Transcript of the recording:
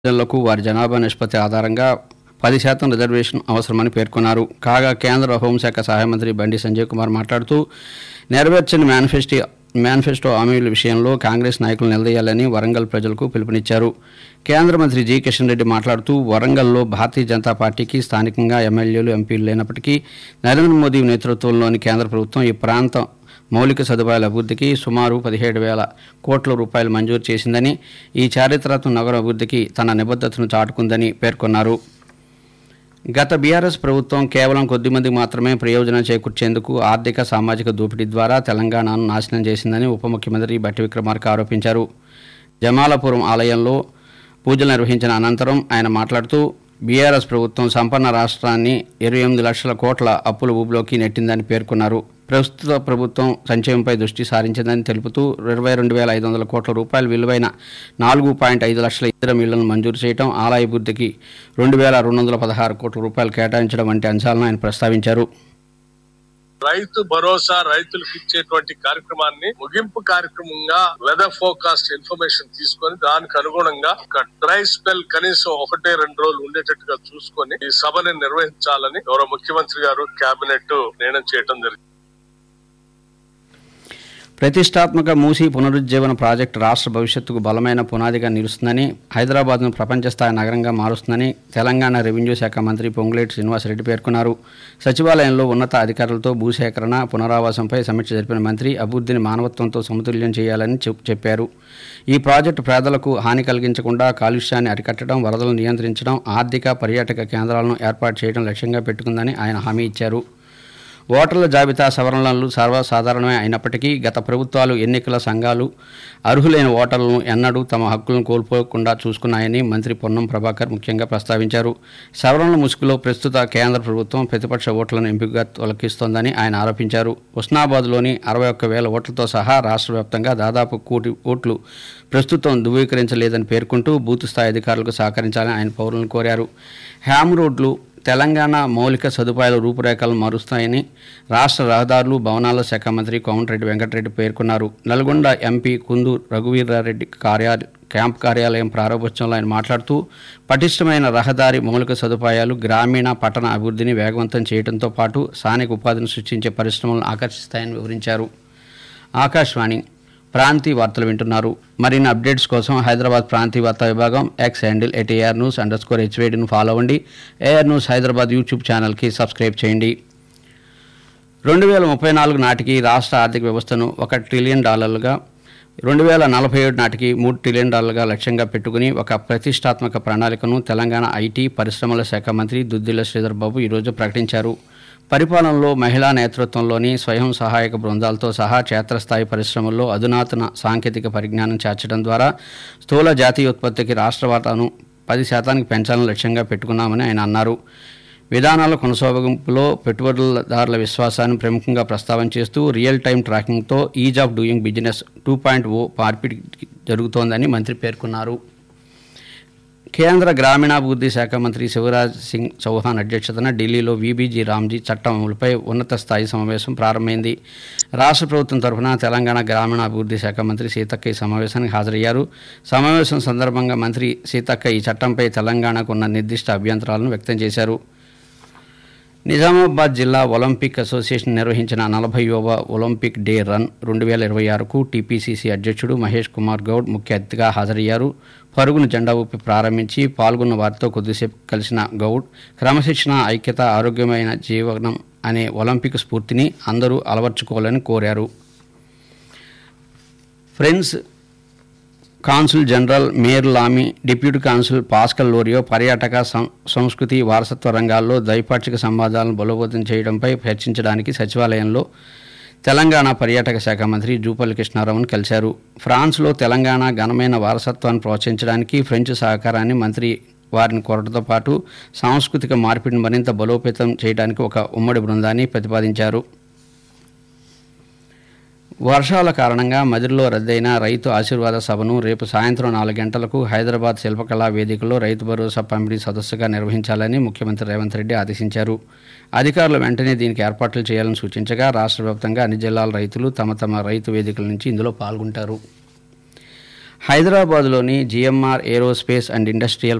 గిరిజనులకు వారి జనాభా నిష్పత్తి ఆధారంగా పది శాతం రిజర్వేషన్ అవసరమని పేర్కొన్నారు కాగా కేంద్ర హోంశాఖ సహాయ మంత్రి బండి సంజయ్ కుమార్ మాట్లాడుతూ నెరవేర్చని మేనిఫెస్టో మేనిఫెస్టో హామీల విషయంలో కాంగ్రెస్ నాయకులు నిలదీయాలని వరంగల్ ప్రజలకు పిలుపునిచ్చారు కేంద్ర మంత్రి జి కిషన్ రెడ్డి మాట్లాడుతూ వరంగల్లో భారతీయ జనతా పార్టీకి స్థానికంగా ఎమ్మెల్యేలు ఎంపీలు లేనప్పటికీ నరేంద్ర మోదీ నేతృత్వంలోని కేంద్ర ప్రభుత్వం ఈ ప్రాంతం మౌలిక సదుపాయాల అభివృద్ధికి సుమారు పదిహేడు వేల కోట్ల రూపాయలు మంజూరు చేసిందని ఈ చారిత్రాత్మక నగర అభివృద్ధికి తన నిబద్ధతను చాటుకుందని పేర్కొన్నారు గత బీఆర్ఎస్ ప్రభుత్వం కేవలం కొద్దిమందికి మాత్రమే ప్రయోజనం చేకూర్చేందుకు ఆర్థిక సామాజిక దోపిడీ ద్వారా తెలంగాణను నాశనం చేసిందని ఉప ముఖ్యమంత్రి బట్టి విక్రమార్క ఆరోపించారు జమాలపురం ఆలయంలో పూజలు నిర్వహించిన అనంతరం ఆయన మాట్లాడుతూ బీఆర్ఎస్ ప్రభుత్వం సంపన్న రాష్ట్రాన్ని ఇరవై ఎనిమిది లక్షల కోట్ల అప్పుల ఊబిలోకి నెట్టిందని పేర్కొన్నారు ప్రస్తుత ప్రభుత్వం సంక్షేమంపై దృష్టి సారించిందని తెలుపుతూ ఇరవై రెండు వేల ఐదు వందల కోట్ల రూపాయల విలువైన నాలుగు పాయింట్ ఐదు లక్షల ఇతర ఇళ్లను మంజూరు చేయడం ఆలయ అభివృద్ధికి రెండు వేల రెండు వందల పదహారు కోట్ల రూపాయలు కేటాయించడం వంటి అంశాలను ఆయన ప్రస్తావించారు రైతు భరోసా రైతులకు ఇచ్చేటువంటి కార్యక్రమాన్ని ముగింపు కార్యక్రమంగా వెదర్ ఫోకాస్ట్ ఇన్ఫర్మేషన్ తీసుకొని దానికి అనుగుణంగా ఒక డ్రై స్పెల్ కనీసం ఒకటే రెండు రోజులు ఉండేటట్టుగా చూసుకొని ఈ సభని నిర్వహించాలని గౌరవ ముఖ్యమంత్రి గారు కేబినెట్ నిర్ణయం చేయడం జరిగింది ప్రతిష్టాత్మక మూసీ పునరుజ్జీవన ప్రాజెక్టు రాష్ట్ర భవిష్యత్తుకు బలమైన పునాదిగా నిలుస్తుందని హైదరాబాద్ను ప్రపంచ స్థాయి నగరంగా మారుస్తుందని తెలంగాణ రెవెన్యూ శాఖ మంత్రి పొంగులేటి శ్రీనివాసరెడ్డి పేర్కొన్నారు సచివాలయంలో ఉన్నత అధికారులతో భూసేకరణ పునరావాసంపై సమీక్ష జరిపిన మంత్రి అభివృద్ధిని మానవత్వంతో సమతుల్యం చేయాలని చెప్- చెప్పారు ఈ ప్రాజెక్టు పేదలకు హాని కలిగించకుండా కాలుష్యాన్ని అరికట్టడం వరదలను నియంత్రించడం ఆర్థిక పర్యాటక కేంద్రాలను ఏర్పాటు చేయడం లక్ష్యంగా పెట్టుకుందని ఆయన హామీ ఇచ్చారు ఓటర్ల జాబితా సవరణలు సర్వసాధారణమే అయినప్పటికీ గత ప్రభుత్వాలు ఎన్నికల సంఘాలు అర్హులైన ఓటర్లను ఎన్నడూ తమ హక్కులను కోల్పోకుండా చూసుకున్నాయని మంత్రి పొన్నం ప్రభాకర్ ముఖ్యంగా ప్రస్తావించారు సవరణల ముసుగులో ప్రస్తుత కేంద్ర ప్రభుత్వం ప్రతిపక్ష ఓట్లను ఎంపికగా తొలగిస్తోందని ఆయన ఆరోపించారు ఉస్నాబాద్లోని అరవై ఒక్క వేల ఓట్లతో సహా రాష్ట్ర వ్యాప్తంగా దాదాపు కోటి ఓట్లు ప్రస్తుతం ధృవీకరించలేదని పేర్కొంటూ బూత్ స్థాయి అధికారులకు సహకరించాలని ఆయన పౌరులను కోరారు హ్యామ్ రోడ్లు తెలంగాణ మౌలిక సదుపాయాల రూపురేఖలను మారుస్తాయని రాష్ట్ర రహదారులు భవనాల శాఖ మంత్రి కోమటిరెడ్డి వెంకటరెడ్డి పేర్కొన్నారు నల్గొండ ఎంపీ కుందు రఘువీరారెడ్డి కార్యా క్యాంప్ కార్యాలయం ప్రారంభోత్సవంలో ఆయన మాట్లాడుతూ పటిష్టమైన రహదారి మౌలిక సదుపాయాలు గ్రామీణ పట్టణ అభివృద్ధిని వేగవంతం చేయడంతో పాటు స్థానిక ఉపాధిని సృష్టించే పరిశ్రమలను ఆకర్షిస్తాయని వివరించారు ఆకాశవాణి ప్రాంతీయ వార్తలు వింటున్నారు మరిన్ని అప్డేట్స్ కోసం హైదరాబాద్ ప్రాంతీయ వార్తా విభాగం X handle at AR news under score హెచ్వేడిని ఫాలో అవ్వండి ఏఆర్ న్యూస్ హైదరాబాద్ యూట్యూబ్ ఛానల్కి సబ్స్క్రైబ్ చేయండి రెండు వేల ముప్పై నాలుగు నాటికి రాష్ట్ర ఆర్థిక వ్యవస్థను ఒక ట్రిలియన్ డాలర్లుగా రెండు వేల నలభై ఏడు నాటికి మూడు ట్రిలియన్ డాలర్లుగా లక్ష్యంగా పెట్టుకుని ఒక ప్రతిష్టాత్మక ప్రణాళికను తెలంగాణ ఐటీ పరిశ్రమల శాఖ మంత్రి దుద్దిల్ల శ్రీధర్ బాబు ఈరోజు ప్రకటించారు పరిపాలనలో మహిళా నేతృత్వంలోని స్వయం సహాయక బృందాలతో సహా క్షేత్రస్థాయి పరిశ్రమల్లో అధునాతన సాంకేతిక పరిజ్ఞానం చేర్చడం ద్వారా స్థూల జాతీయ ఉత్పత్తికి రాష్ట్ర వాటాను పది శాతానికి పెంచాలని లక్ష్యంగా పెట్టుకున్నామని ఆయన అన్నారు విధానాల కొనసాగింపులో పెట్టుబడుదారుల విశ్వాసాన్ని ప్రముఖంగా ప్రస్తావన చేస్తూ రియల్ టైం ట్రాకింగ్తో ease of doing business two point O మార్పిడి జరుగుతోందని మంత్రి పేర్కొన్నారు కేంద్ర గ్రామీణాభివృద్ధి శాఖ మంత్రి శివరాజ్ సింగ్ చౌహాన్ అధ్యక్షతన ఢిల్లీలో వీబీజీ రామ్జీ చట్టం అమలుపై ఉన్నత స్థాయి సమావేశం ప్రారంభమైంది రాష్ట్ర ప్రభుత్వం తరఫున తెలంగాణ గ్రామీణాభివృద్ధి శాఖ మంత్రి సీతక్క ఈ సమావేశానికి హాజరయ్యారు సమావేశం సందర్భంగా మంత్రి సీతక్క ఈ చట్టంపై తెలంగాణకు ఉన్న నిర్దిష్ట అభ్యంతరాలను వ్యక్తం చేశారు నిజామాబాద్ జిల్లా ఒలింపిక్ అసోసియేషన్ నిర్వహించిన నలభైవ ఒలింపిక్ డే రన్ రెండు వేల ఇరవై ఆరుకు టీపీసీసీ అధ్యక్షుడు మహేష్ కుమార్ గౌడ్ ముఖ్య అతిథిగా హాజరయ్యారు పరుగును జెండా ఊపి ప్రారంభించి పాల్గొన్న వారితో కొద్దిసేపు కలిసిన గౌడ్ క్రమశిక్షణ ఐక్యత ఆరోగ్యమైన జీవనం అనే ఒలింపిక్ స్ఫూర్తిని అందరూ అలవర్చుకోవాలని కోరారు French consul general Mayer Lamy deputy consul Pascal Loriot పర్యాటక సం- సంస్కృతి వారసత్వ రంగాల్లో ద్వైపాక్షిక సంబంధాలను బలోపేతం చేయడంపై చర్చించడానికి సచివాలయంలో తెలంగాణ పర్యాటక శాఖ మంత్రి జూపల్లి కృష్ణారావును కలిశారు ఫ్రాన్స్లో తెలంగాణ ఘనమైన వారసత్వాన్ని ప్రోత్సహించడానికి ఫ్రెంచ్ సహకారాన్ని మంత్రి వారిని కోరడంతో పాటు సాంస్కృతిక మార్పిడిని మరింత బలోపేతం చేయడానికి ఒక ఉమ్మడి బృందాన్ని ప్రతిపాదించారు వర్షాల కారణంగా మదిరిలో రద్దయిన రైతు ఆశీర్వాద సభను రేపు సాయంత్రం నాలుగు గంటలకు హైదరాబాద్ శిల్పకళా వేదికలో రైతు భరోసా పంపిణీ సదస్సుగా నిర్వహించాలని ముఖ్యమంత్రి రేవంత్ రెడ్డి ఆదేశించారు అధికారులు వెంటనే దీనికి ఏర్పాట్లు చేయాలని సూచించగా రాష్ట్ర వ్యాప్తంగా అన్ని జిల్లాల రైతులు తమ తమ రైతు వేదికల నుంచి ఇందులో పాల్గొంటారు హైదరాబాద్లోని జిఎంఆర్ ఏరోస్పేస్ అండ్ ఇండస్ట్రియల్